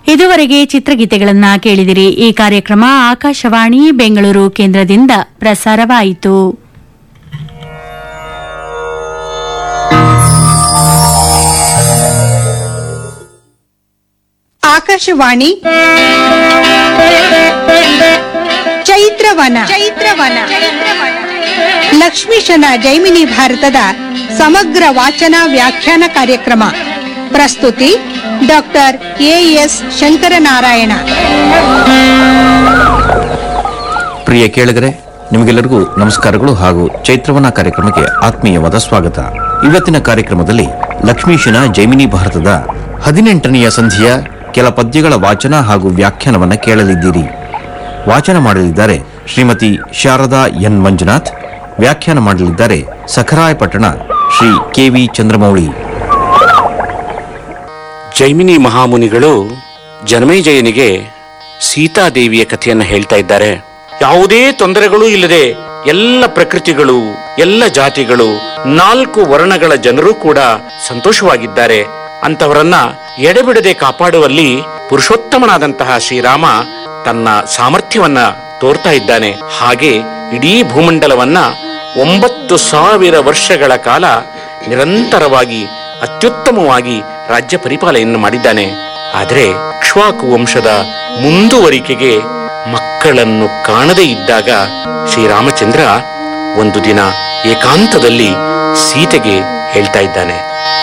ಇದುವರೆಗೆ ಚಿತ್ರಗೀತೆಗಳನ್ನ ಕೇಳಿದಿರಿ ಈ ಕಾರ್ಯಕ್ರಮ ಆಕಾಶವಾಣಿ ಬೆಂಗಳೂರು ಕೇಂದ್ರದಿಂದ ಪ್ರಸಾರವಾಯಿತು ಆಕಾಶವಾಣಿ ಚೈತ್ರವನ ಚೈತ್ರವನ ಲಕ್ಷ್ಮೀಶನ ಜೈಮಿನಿ ಭಾರತದ ಸಮಗ್ರ ವಾಚನ ವ್ಯಾಖ್ಯಾನ ಕಾರ್ಯಕ್ರಮ ಪ್ರಸ್ತುತಿ ಡಾಕ್ಟರ್ ಎಎಸ್ ಶಂಕರನಾರಾಯಣ ಪ್ರಿಯ ಕೇಳಿಗರೆ ನಿಮಗೆಲ್ಲರಿಗೂ ನಮಸ್ಕಾರಗಳು ಹಾಗೂ ಚೈತ್ರವನ ಕಾರ್ಯಕ್ರಮಕ್ಕೆ ಆತ್ಮೀಯವಾದ ಸ್ವಾಗತ ಇವತ್ತಿನ ಕಾರ್ಯಕ್ರಮದಲ್ಲಿ ಲಕ್ಷ್ಮೀಶನ ಜೈಮಿನಿ ಭಾರತದ ಹದಿನೆಂಟನೆಯ ಸಂಧಿಯ ಕೆಲ ಪದ್ಯಗಳ ವಾಚನ ಹಾಗೂ ವ್ಯಾಖ್ಯಾನವನ್ನ ಕೇಳಲಿದ್ದೀರಿ ವಾಚನ ಮಾಡಲಿದ್ದಾರೆ ಶ್ರೀಮತಿ ಶಾರದಾ ಎನ್ ಮಂಜುನಾಥ್ ವ್ಯಾಖ್ಯಾನ ಮಾಡಲಿದ್ದಾರೆ ಸಖರಾಯಪಟ್ಟಣ ಶ್ರೀ ಕೆವಿ ಚಂದ್ರಮೌಳಿ ಜೈಮಿನಿ ಮಹಾಮುನಿಗಳು ಜನಮೇಜಯನಿಗೆ ಸೀತಾದೇವಿಯ ಕಥೆಯನ್ನ ಹೇಳ್ತಾ ಇದ್ದಾರೆ ಯಾವುದೇ ತೊಂದರೆಗಳೂ ಇಲ್ಲದೆ ಎಲ್ಲ ಪ್ರಕೃತಿಗಳು ಎಲ್ಲ ಜಾತಿಗಳು ನಾಲ್ಕು ವರ್ಣಗಳ ಜನರು ಕೂಡ ಸಂತೋಷವಾಗಿದ್ದಾರೆ ಅಂತವರನ್ನ ಎಡೆಬಿಡದೆ ಕಾಪಾಡುವಲ್ಲಿ ಪುರುಷೋತ್ತಮನಾದಂತಹ ಶ್ರೀರಾಮ ತನ್ನ ಸಾಮರ್ಥ್ಯವನ್ನ ತೋರ್ತಾ ಇದ್ದಾನೆ ಹಾಗೆ ಇಡೀ ಭೂಮಂಡಲವನ್ನ ಒಂಬತ್ತು ಸಾವಿರ ವರ್ಷಗಳ ಕಾಲ ನಿರಂತರವಾಗಿ ಅತ್ಯುತ್ತಮವಾಗಿ ರಾಜ್ಯ ಪರಿಪಾಲನೆಯನ್ನು ಮಾಡಿದ್ದಾನೆ ಆದರೆ ಕ್ಷ್ವಾಕು ವಂಶದ ಮುಂದುವರಿಕೆಗೆ ಮಕ್ಕಳನ್ನು ಕಾಣದೇ ಇದ್ದಾಗ ಶ್ರೀರಾಮಚಂದ್ರ ಒಂದು ದಿನ ಏಕಾಂತದಲ್ಲಿ ಸೀತೆಗೆ ಹೇಳ್ತಾ ಇದ್ದಾನೆ